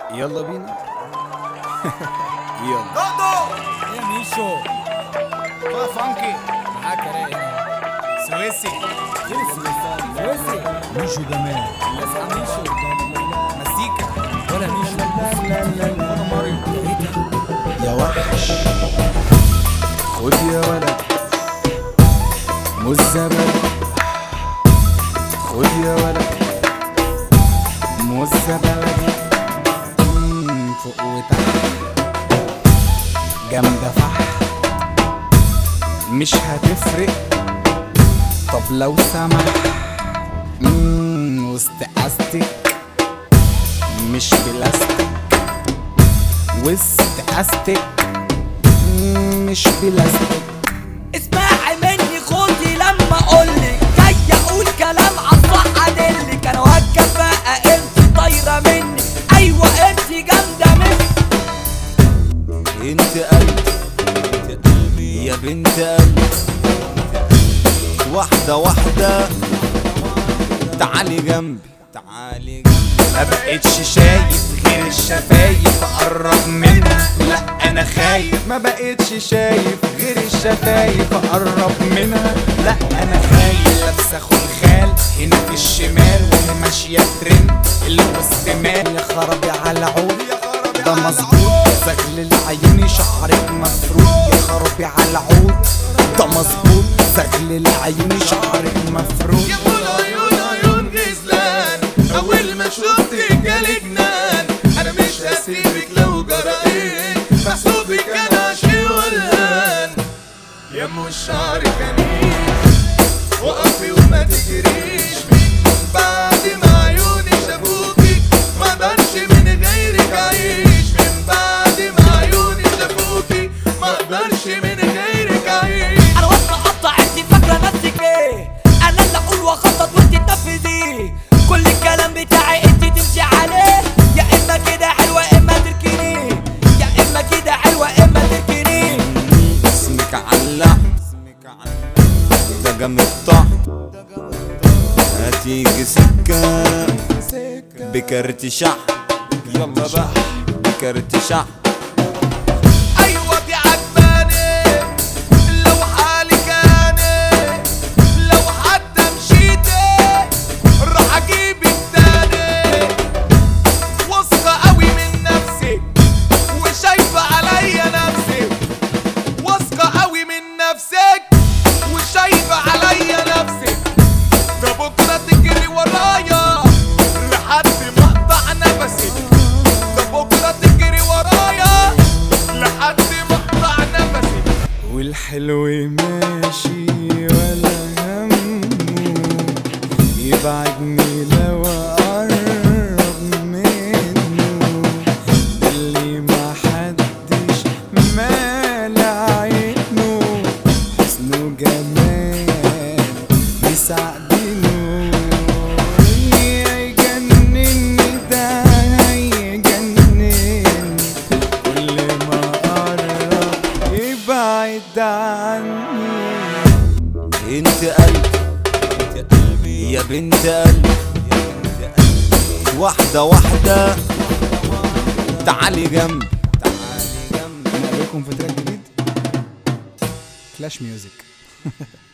يلا بينا يلا دودو ايه ميشو بقى فانكي معاك رايق هنا سويسي فين السويسي سويسي ميشو جمال اسمع ميشو مزيكا ولا ميشو وانا ماريو ايه ده يا وحش خد يا ولد مزبل خد يا ولد مزبل مم، فوق وتحت جامدة فح مش هتفرق طب لو سمح مم، وسط استك مش بلاستيك وسط استك مم، مش بلاستيك اسمعي مني خدي لما اقولك جاي اقول كلام عالصح ادلك انا والكفاءة انت طايرة مني ايوه انت جامدة مني انت قلبي يا بنت قلبي واحدة واحدة تعالي جنبي تعالي جنبي ما بقتش شايف غير الشفايف اقرب منها لا انا خايف ما بقتش شايف غير الشفايف اقرب منها لا انا خايف لابسه خلخال هنا في الشمال وهي ماشيه ترند الوسط مال يا خرابي على عود ده مظبوط زغل العيون شعرك مفروض يا خرابي على عود ده مظبوط زغل العيون شعرك مفروض يا ابو عيون عيون غزلان اول ما شفتك جالي جنان انا مش هسيبك لو جرى ايه محسوبك انا شي ولهان يا ام الشعر كنين وقفي وما تجريش من بعد ما عيوني شافوكي ما اقدرش من غيرك اعيش من بعد ما عيوني شافوكي ما اقدرش من غيرك اعيش انا واقفة اقطع انت فاكرة نفسك ايه انا اللي اقول واخطط وانت تنفذيه كل الكلام بتاعي انت تمشي عليه يا اما كده حلوة اما تركنيه يا اما كده حلوة اما تركنيه اسمك علق ده جامد طعم هتيجي سكة بكارت شحن يلا بقى بكارت شحن ايوه دي عجباني لو حالي كاني لو حتى مشيتي راح اجيبك تاني واثقه قوي من نفسي وشايفه عليا نفسي واثقه قوي من نفسك وشايفه عليا نفسك ده بكره تجري ورايا لحد ما اقطع نفسي ده بكره تجري ورايا لحد ما اقطع نفسي والحلو ماشي ولا همه يبعدني لو اقرب منه اللي ما حدش مال عينه حسنه جمال يسعدنه يجنني ده هيجنني كل ما قرب يبعد عني انت قلبي يا بنت قلبي واحدة واحدة تعالي جنبي تعالي جنبي نقابلكم في تراك جديد كلاش ميوزك